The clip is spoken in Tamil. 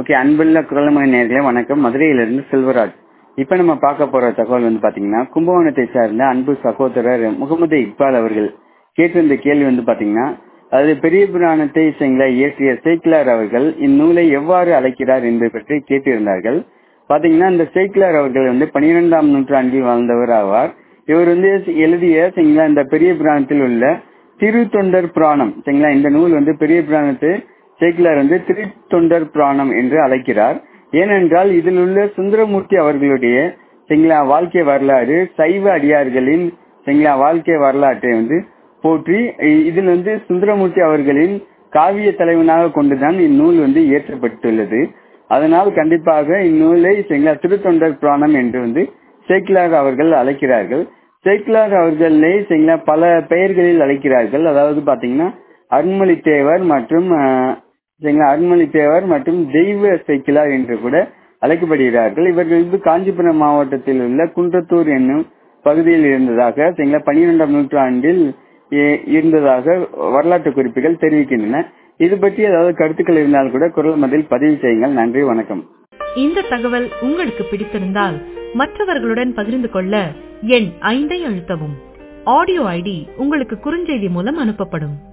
ஓகே அன்புள்ள குரல்மொழி நேர்களே வணக்கம் மதுரையிலிருந்து செல்வராஜ் இப்ப நம்ம பார்க்க போற தகவல் வந்து பாத்தீங்கன்னா கும்பகோணத்தை சார்ந்த அன்பு சகோதரர் முகமது இக்பால் அவர்கள் கேட்டிருந்த கேள்வி வந்து பாத்தீங்கன்னா அதாவது பெரிய புராணத்தை சரிங்களா இயற்றிய சேக்கிலார் அவர்கள் இந்நூலை எவ்வாறு அழைக்கிறார் என்பதை பற்றி கேட்டிருந்தார்கள் பாத்தீங்கன்னா இந்த சேக்கிலார் அவர்கள் வந்து பனிரெண்டாம் நூற்றாண்டில் வாழ்ந்தவர் ஆவார் இவர் வந்து எழுதிய சரிங்களா இந்த பெரிய புராணத்தில் உள்ள திருத்தொண்டர் புராணம் சரிங்களா இந்த நூல் வந்து பெரிய புராணத்தை சேக்கிலார் வந்து திருத்தொண்டர் புராணம் என்று அழைக்கிறார் ஏனென்றால் இதில் உள்ள சுந்தரமூர்த்தி அவர்களுடைய சரிங்களா வாழ்க்கை வரலாறு சைவ அடியார்களின் சரிங்களா வாழ்க்கை வரலாற்றை வந்து போற்றி இதில் வந்து சுந்தரமூர்த்தி அவர்களின் காவிய தலைவனாக கொண்டுதான் இந்நூல் வந்து இயற்றப்பட்டுள்ளது அதனால் கண்டிப்பாக இந்நூலை சரிங்களா திருத்தொண்டர் புராணம் என்று வந்து சேக்கிலார் அவர்கள் அழைக்கிறார்கள் சேக்கிலார் அவர்களை சரிங்களா பல பெயர்களில் அழைக்கிறார்கள் அதாவது பாத்தீங்கன்னா அருண்மொழி தேவர் மற்றும் சரிங்களா அருண்மொழி தேவர் மற்றும் தெய்வ சேக்கிலார் என்று கூட அழைக்கப்படுகிறார்கள் இவர்கள் வந்து காஞ்சிபுரம் மாவட்டத்தில் உள்ள குன்றத்தூர் என்னும் பகுதியில் இருந்ததாக சரிங்களா பனிரெண்டாம் நூற்றாண்டில் இருந்ததாக வரலாற்று குறிப்புகள் தெரிவிக்கின்றன இது பற்றி ஏதாவது கருத்துக்கள் இருந்தால் கூட குரல் மதில் பதிவு செய்யுங்கள் நன்றி வணக்கம் இந்த தகவல் உங்களுக்கு பிடித்திருந்தால் மற்றவர்களுடன் பகிர்ந்து கொள்ள எண் ஐந்தை அழுத்தவும் ஆடியோ ஐடி உங்களுக்கு குறுஞ்செய்தி மூலம் அனுப்பப்படும்